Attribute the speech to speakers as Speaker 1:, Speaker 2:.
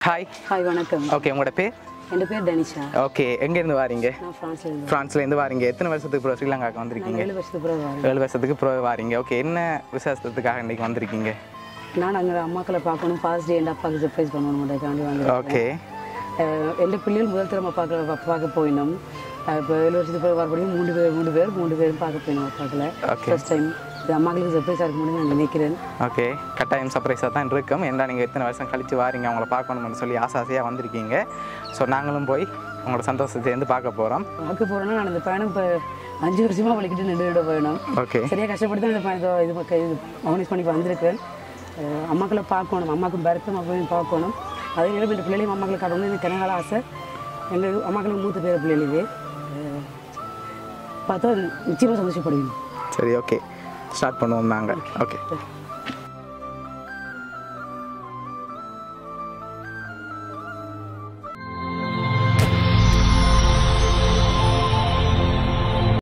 Speaker 1: Hi
Speaker 2: hi வணக்கம்
Speaker 1: okay உங்களோட பேர்
Speaker 2: என் பேர் தனிஷா
Speaker 1: ஓகே எங்கேருந்து வாரீங்க
Speaker 2: நான் ஃப்ரான்ஸ்ல இருந்து
Speaker 1: ஃப்ரான்ஸ்லேருந்து வாரீங்க எத்தனை வருஷத்துக்கு அப்புறம் ஸ்ரீலங்காவுக்கு
Speaker 2: நான்
Speaker 1: வந்திருக்கீங்க
Speaker 2: ஏழு வருஷத்துக்கு பிறகு வரேன்
Speaker 1: ஏழு வருஷத்துக்கு அப்புறம் வாரீங்க ஓகே என்ன விசேஷத்துக்காக இன்னைக்கு வந்திருக்கீங்க
Speaker 2: நான் அங்கே அம்மாக்களை பார்க்கணும் ஃபாஸ்ட் டே என் அப்பாவுக்கு சர்ப்ரைஸ் பண்ணணுன்றதுக்காண்டி வந்து
Speaker 1: ஓகே
Speaker 2: எந்த பிள்ளைகள் முதல் தடவை பார்க்க பார்க்க போயினோம் இப்போ ஏழு வருஷத்துக்கு பிறகு வரப்படியும் மூணு பேர் மூணு பேர் மூணு பேரும் பார்க்க போயினோம் அப்பாக்களை
Speaker 1: Okay.
Speaker 2: ஃபர்ஸ்ட் டைம் இது அம்மாக்களுக்கு சர்ப்ரைஸாக இருக்க முடியும் நான் நினைக்கிறேன்
Speaker 1: ஓகே கட்டாயம் சர்ப்ரைஸாக தான் இருக்கும் ஏன்னா நீங்கள் எத்தனை வருஷம் கழித்து வாரீங்க அவங்கள பார்க்கணும்னு சொல்லி ஆசை ஆசையாக வந்திருக்கீங்க ஸோ நாங்களும் போய் உங்களோட சந்தோஷத்தைருந்து பார்க்க போகிறோம்
Speaker 2: பார்க்க போகிறோன்னா நான் இந்த பயணம் இப்போ அஞ்சு வருஷமாக வலிக்கிட்டு நின்று விட பயணம்
Speaker 1: ஓகே
Speaker 2: சரியாக கஷ்டப்பட்டு தான் இந்த பயணத்தை இது பக்க- இது ஆர்கனைஸ் பண்ணி வந்திருக்கேன் அஹ் அம்மாக்களை பார்க்கணும் அம்மாக்கும் பரத்தம் அப்பையும் பார்க்கணும் அதே நேரம் இந்த பிள்ளைகளையும் அம்மாக்களை காட்டணும் எனக்கு கனகால ஆசை எங்கள் அம்மாக்களுக்கு மூத்த பேர பிள்ளைகளுக்கு அஹ் பார்த்தா நிச்சயமாக சந்தோஷப்படுவீங்க
Speaker 1: சரி ஓகே ஸ்டார்ட் பண்ணுவோம் நாங்கள் ஓகே